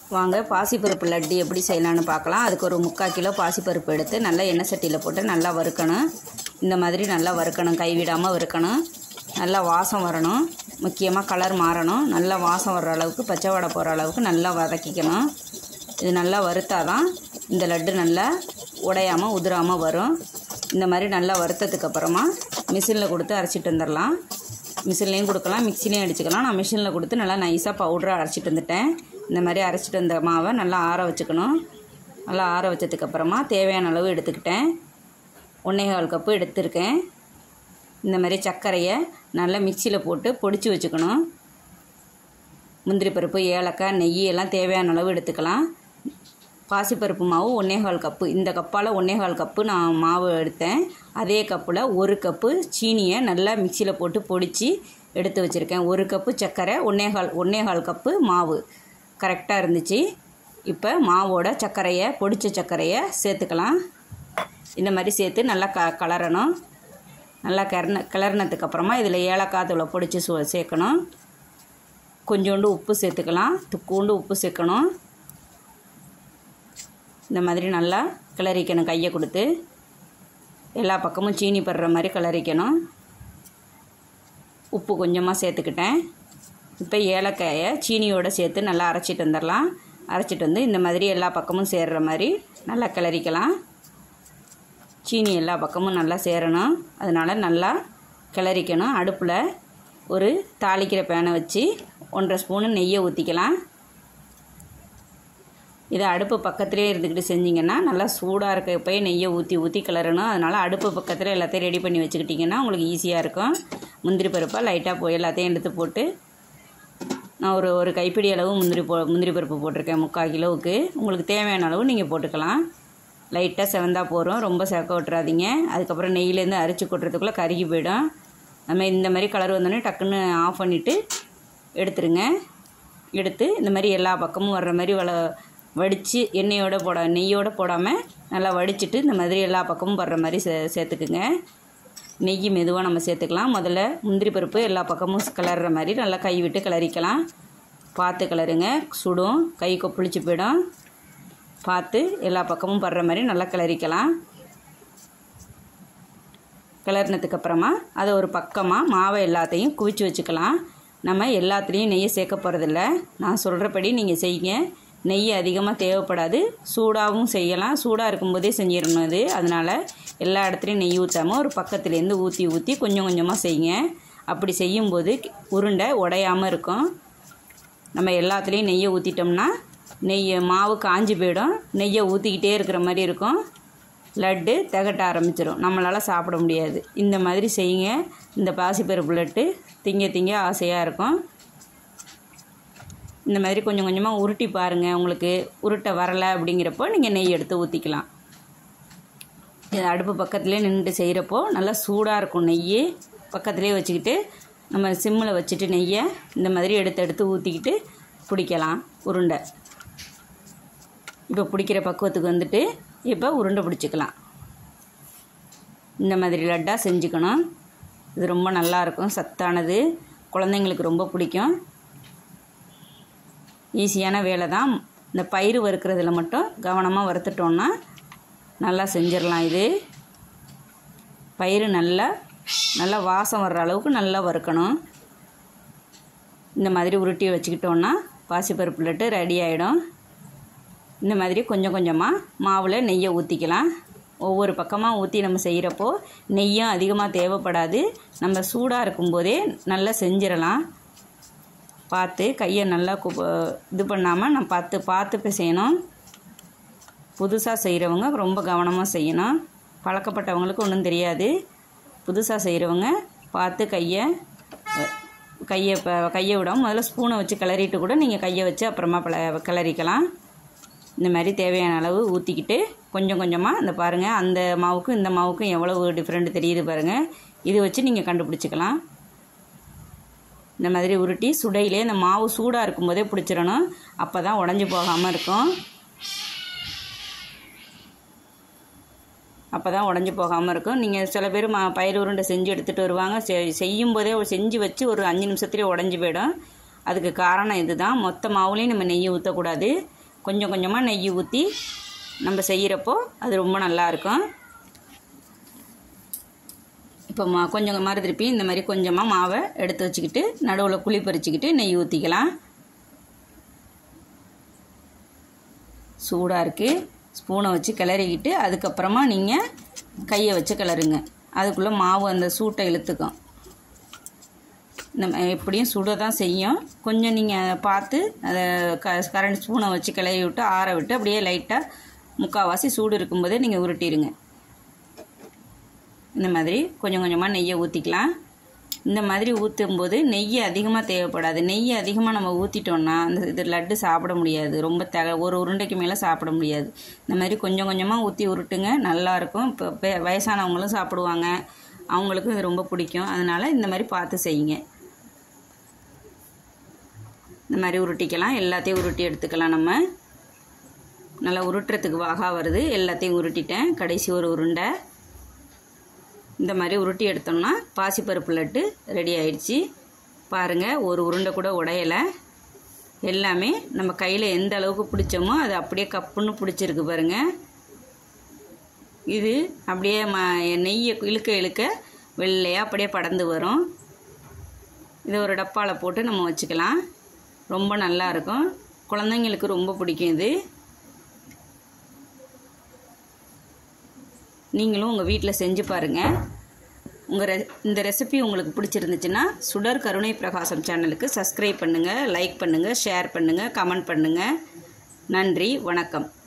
வாங்க பாசிப்பருப்பு லட்டு எப்படி செய்யலான்னு பார்க்கலாம் அதுக்கு ஒரு முக்கால் கிலோ பாசிப்பருப்பு எடுத்து நல்லா எண்ணெய் சட்டியில் போட்டு நல்லா வறுக்கணும் இந்த மாதிரி நல்லா வறுக்கணும் கைவிடாமல் வறுக்கணும் நல்லா வாசம் வரணும் முக்கியமாக கலர் மாறணும் நல்லா வாசம் வர்ற அளவுக்கு பச்சை வடை போகிற அளவுக்கு நல்லா வதக்கிக்கணும் இது நல்லா வறுத்தாதான் இந்த லட்டு நல்லா உடையாமல் உதிராமல் வரும் இந்த மாதிரி நல்லா வறுத்ததுக்கு அப்புறமா மிஷினில் கொடுத்து அரைச்சிட்டு வந்துடலாம் மிஷின்லேயும் கொடுக்கலாம் மிக்சிலையும் அடிச்சுக்கலாம் நான் மிஷினில் கொடுத்து நல்லா நைஸாக பவுடராக அரைச்சிட்டு வந்துட்டேன் இந்த மாதிரி அரைச்சிட்டு வந்த மாவை நல்லா ஆற வச்சுக்கணும் நல்லா ஆற வச்சதுக்கப்புறமா தேவையான அளவு எடுத்துக்கிட்டேன் ஒன்றே கால் கப்பு எடுத்திருக்கேன் இந்த மாதிரி சர்க்கரையை நல்லா மிக்சியில் போட்டு பொடிச்சு வச்சுக்கணும் முந்திரி பருப்பு ஏலக்காய் நெய் எல்லாம் தேவையான அளவு எடுத்துக்கலாம் பாசிப்பருப்பு மாவு ஒன்றேகால் கப்பு இந்த கப்பால் ஒன்றேகால் கப்பு நான் மாவு எடுத்தேன் அதே கப்பில் ஒரு கப்பு சீனியை நல்லா மிக்சியில் போட்டு பொடிச்சு எடுத்து வச்சுருக்கேன் ஒரு கப்பு சர்க்கரை ஒன்றேகால் ஒன்றேகால் கப்பு மாவு கரெக்டாக இருந்துச்சு இப்போ மாவோட சர்க்கரையை பொடிச்ச சர்க்கரையை சேர்த்துக்கலாம் இந்த மாதிரி சேர்த்து நல்லா க கலரணும் நல்லா கிளறின கிளறினதுக்கு அப்புறமா இதில் ஏலக்காய் தூளை பொடிச்சு சு சேர்க்கணும் கொஞ்சோண்டு உப்பு சேர்த்துக்கலாம் துக்கூண்டு உப்பு சேர்க்கணும் இந்த மாதிரி நல்லா கிளறிக்கணும் கையை கொடுத்து எல்லா பக்கமும் சீனி படுற மாதிரி கிளறிக்கணும் உப்பு கொஞ்சமாக சேர்த்துக்கிட்டேன் இப்போ ஏலக்காயை சீனியோடு சேர்த்து நல்லா அரைச்சிட்டு வந்துடலாம் அரைச்சிட்டு வந்து இந்த மாதிரி எல்லா பக்கமும் சேர்கிற மாதிரி நல்லா கிளறிக்கலாம் சீனி எல்லா பக்கமும் நல்லா சேரணும் அதனால் நல்லா கிளறிக்கணும் அடுப்பில் ஒரு தாளிக்கிற பேனை வச்சு ஒன்றரை ஸ்பூனு நெய்யை ஊற்றிக்கலாம் இதை அடுப்பு பக்கத்துலேயே இருந்துக்கிட்டு செஞ்சிங்கன்னா நல்லா சூடாக இருக்க போய் நெய்யை ஊற்றி ஊற்றி கிளறணும் அதனால் அடுப்பு பக்கத்தில் எல்லாத்தையும் ரெடி பண்ணி வச்சுக்கிட்டிங்கன்னா உங்களுக்கு ஈஸியாக இருக்கும் முந்திரி பருப்பாக லைட்டாக போய் எல்லாத்தையும் எடுத்து போட்டு நான் ஒரு ஒரு கைப்பிடி அளவு முந்திரி போ முந்திரி பருப்பு போட்டிருக்கேன் முக்கால் கிலோவுக்கு உங்களுக்கு தேவையான அளவு நீங்கள் போட்டுக்கலாம் லைட்டாக செவந்தா போகிறோம் ரொம்ப சேர்க்க விட்டுறாதீங்க அதுக்கப்புறம் நெய்யிலேருந்து அரிச்சு கொட்டுறதுக்குள்ளே கருகி போயிடும் நம்ம இந்த மாதிரி கலர் வந்தோடனே டக்குன்னு ஆஃப் பண்ணிவிட்டு எடுத்துருங்க எடுத்து இந்த மாதிரி எல்லா பக்கமும் வர்ற மாதிரி வள வடித்து எண்ணெயோடு போட நெய்யோடு போடாமல் நல்லா வடிச்சிட்டு இந்த மாதிரி எல்லா பக்கமும் வர்ற மாதிரி சே சேர்த்துக்குங்க நெய் மெதுவாக நம்ம சேர்த்துக்கலாம் முதல்ல முந்திரி பருப்பு எல்லா பக்கமும் கிளறுற மாதிரி நல்லா கை விட்டு கிளறிக்கலாம் பார்த்து கிளறுங்க சுடும் கை கொப்பளிச்சு போயிடும் பார்த்து எல்லா பக்கமும் படுற மாதிரி நல்லா கிளறிக்கலாம் கிளறினதுக்கு அப்புறமா அதை ஒரு பக்கமாக மாவை எல்லாத்தையும் குவிச்சு வச்சுக்கலாம் நம்ம எல்லாத்துலேயும் நெய்யை சேர்க்க போகிறதில்ல நான் சொல்கிறபடி நீங்கள் செய்யுங்க நெய் அதிகமாக தேவைப்படாது சூடாகவும் செய்யலாம் சூடாக இருக்கும்போதே செஞ்சிடணும் இது அதனால் எல்லா இடத்துலையும் நெய் ஊற்றாமல் ஒரு பக்கத்துலேருந்து ஊற்றி ஊற்றி கொஞ்சம் கொஞ்சமாக செய்யுங்க அப்படி செய்யும்போது உருண்டை உடையாமல் இருக்கும் நம்ம எல்லாத்துலேயும் நெய்யை ஊற்றிட்டோம்னா நெய் மாவு காஞ்சி போயிடும் நெய்யை ஊற்றிக்கிட்டே இருக்கிற மாதிரி இருக்கும் லட்டு திகட்ட ஆரம்பிச்சிடும் நம்மளால் சாப்பிட முடியாது இந்த மாதிரி செய்யுங்க இந்த பாசிப்பருப்பு லட்டு திங்க திங்க ஆசையாக இருக்கும் இந்த மாதிரி கொஞ்சம் கொஞ்சமாக உருட்டி பாருங்கள் உங்களுக்கு உருட்ட வரலை அப்படிங்கிறப்போ நீங்கள் நெய் எடுத்து ஊற்றிக்கலாம் இது அடுப்பு பக்கத்துலேயே நின்றுட்டு செய்கிறப்போ நல்லா சூடாக இருக்கும் நெய் பக்கத்துலேயே வச்சுக்கிட்டு நம்ம சிம்மில் வச்சுட்டு நெய்யை இந்த மாதிரி எடுத்து எடுத்து ஊற்றிக்கிட்டு பிடிக்கலாம் உருண்டை இப்போ பிடிக்கிற பக்குவத்துக்கு வந்துட்டு இப்போ உருண்டை பிடிச்சிக்கலாம் இந்த மாதிரி லட்டாக செஞ்சுக்கணும் இது ரொம்ப நல்லாயிருக்கும் சத்தானது குழந்தைங்களுக்கு ரொம்ப பிடிக்கும் ஈஸியான வேலை தான் இந்த பயிர் வறுக்கிறதுல மட்டும் கவனமாக வறுத்துட்டோன்னா நல்லா செஞ்சிடலாம் இது பயிர் நல்லா நல்லா வாசம் வர்ற அளவுக்கு நல்லா வறுக்கணும் இந்த மாதிரி உருட்டி வச்சுக்கிட்டோன்னா பாசிப்பருப்பு லட்டு ரெடி ஆகிடும் இந்த மாதிரி கொஞ்சம் கொஞ்சமாக மாவில் நெய்யை ஊற்றிக்கலாம் ஒவ்வொரு பக்கமாக ஊற்றி நம்ம செய்கிறப்போ நெய்யும் அதிகமாக தேவைப்படாது நம்ம சூடாக இருக்கும்போதே நல்லா செஞ்சிடலாம் பார்த்து கையை நல்லா கு இது பண்ணாமல் நம்ம பார்த்து பார்த்து பிசையணும் புதுசாக செய்கிறவங்க ரொம்ப கவனமாக செய்யணும் பழக்கப்பட்டவங்களுக்கு ஒன்றும் தெரியாது புதுசாக செய்கிறவங்க பார்த்து கையை கையை இப்போ கையை விடாமல் முதல்ல ஸ்பூனை வச்சு கிளறிட்டு கூட நீங்கள் கையை வச்சு அப்புறமா பல கிளறிக்கலாம் இந்த மாதிரி தேவையான அளவு ஊற்றிக்கிட்டு கொஞ்சம் கொஞ்சமாக இந்த பாருங்கள் அந்த மாவுக்கும் இந்த மாவுக்கும் எவ்வளவு டிஃப்ரெண்ட் தெரியுது பாருங்கள் இது வச்சு நீங்கள் கண்டுபிடிச்சிக்கலாம் இந்த மாதிரி உருட்டி சுடையிலே இந்த மாவு சூடாக இருக்கும்போதே பிடிச்சிடணும் அப்போ தான் உடஞ்சி போகாமல் இருக்கும் அப்போ தான் உடஞ்சி போகாமல் இருக்கும் நீங்கள் சில பேர் மா பயிர் உருண்டை செஞ்சு எடுத்துகிட்டு வருவாங்க செ செய்யும் போதே செஞ்சு வச்சு ஒரு அஞ்சு நிமிஷத்துலேயே உடஞ்சி போயிடும் அதுக்கு காரணம் இது தான் மொத்த மாவுலேயும் நம்ம நெய் ஊற்றக்கூடாது கொஞ்சம் கொஞ்சமாக நெய் ஊற்றி நம்ம செய்கிறப்போ அது ரொம்ப நல்லாயிருக்கும் இப்போ மா கொஞ்சம் மாதிரி திருப்பி இந்த மாதிரி கொஞ்சமாக மாவை எடுத்து வச்சுக்கிட்டு நடுவில் குழி பறிச்சுக்கிட்டு நெய் ஊற்றிக்கலாம் சூடாக இருக்குது ஸ்பூனை வச்சு கிளறிக்கிட்டு அதுக்கப்புறமா நீங்கள் கையை வச்சு கிளறுங்க அதுக்குள்ளே மாவு அந்த சூட்டை இழுத்துக்கும் நம்ம எப்படியும் சுட தான் செய்யும் கொஞ்சம் நீங்கள் பார்த்து அதை க கரண்ட் ஸ்பூனை வச்சு கிளறி விட்டு ஆற விட்டு அப்படியே லைட்டாக முக்கால்வாசி சூடு இருக்கும்போதே நீங்கள் உருட்டிடுங்க இந்த மாதிரி கொஞ்சம் கொஞ்சமாக நெய்யை ஊற்றிக்கலாம் இந்த மாதிரி ஊற்றும்போது நெய் அதிகமாக தேவைப்படாது நெய் அதிகமாக நம்ம ஊற்றிட்டோம்னா அந்த இது லட்டு சாப்பிட முடியாது ரொம்ப த ஒரு உருண்டைக்கு மேலே சாப்பிட முடியாது இந்த மாதிரி கொஞ்சம் கொஞ்சமாக ஊற்றி உருட்டுங்க நல்லாயிருக்கும் இப்போ பெ- வயசானவங்களும் சாப்பிடுவாங்க அவங்களுக்கும் இது ரொம்ப பிடிக்கும் அதனால் இந்த மாதிரி பார்த்து செய்யுங்க இந்த மாதிரி உருட்டிக்கலாம் எல்லாத்தையும் உருட்டி எடுத்துக்கலாம் நம்ம நல்லா உருட்டுறதுக்கு வாகா வருது எல்லாத்தையும் உருட்டிட்டேன் கடைசி ஒரு உருண்டை இந்த மாதிரி உருட்டி எடுத்தோம்னா பாசிப்பருப்பு லட்டு ரெடி ஆயிடுச்சு பாருங்கள் ஒரு உருண்டை கூட உடையலை எல்லாமே நம்ம கையில் எந்த அளவுக்கு பிடிச்சோமோ அது அப்படியே கப்புன்னு பிடிச்சிருக்கு பாருங்கள் இது அப்படியே ம நெய்யை இழுக்க இழுக்க வெள்ளையாக அப்படியே படர்ந்து வரும் இதை ஒரு டப்பாவில் போட்டு நம்ம வச்சுக்கலாம் ரொம்ப நல்லா இருக்கும் குழந்தைங்களுக்கு ரொம்ப பிடிக்கும் இது நீங்களும் உங்கள் வீட்டில் செஞ்சு பாருங்கள் உங்கள் ரெ இந்த ரெசிபி உங்களுக்கு பிடிச்சிருந்துச்சுன்னா சுடர் கருணை பிரகாசம் சேனலுக்கு சப்ஸ்கிரைப் பண்ணுங்கள் லைக் பண்ணுங்கள் ஷேர் பண்ணுங்கள் கமெண்ட் பண்ணுங்கள் நன்றி வணக்கம்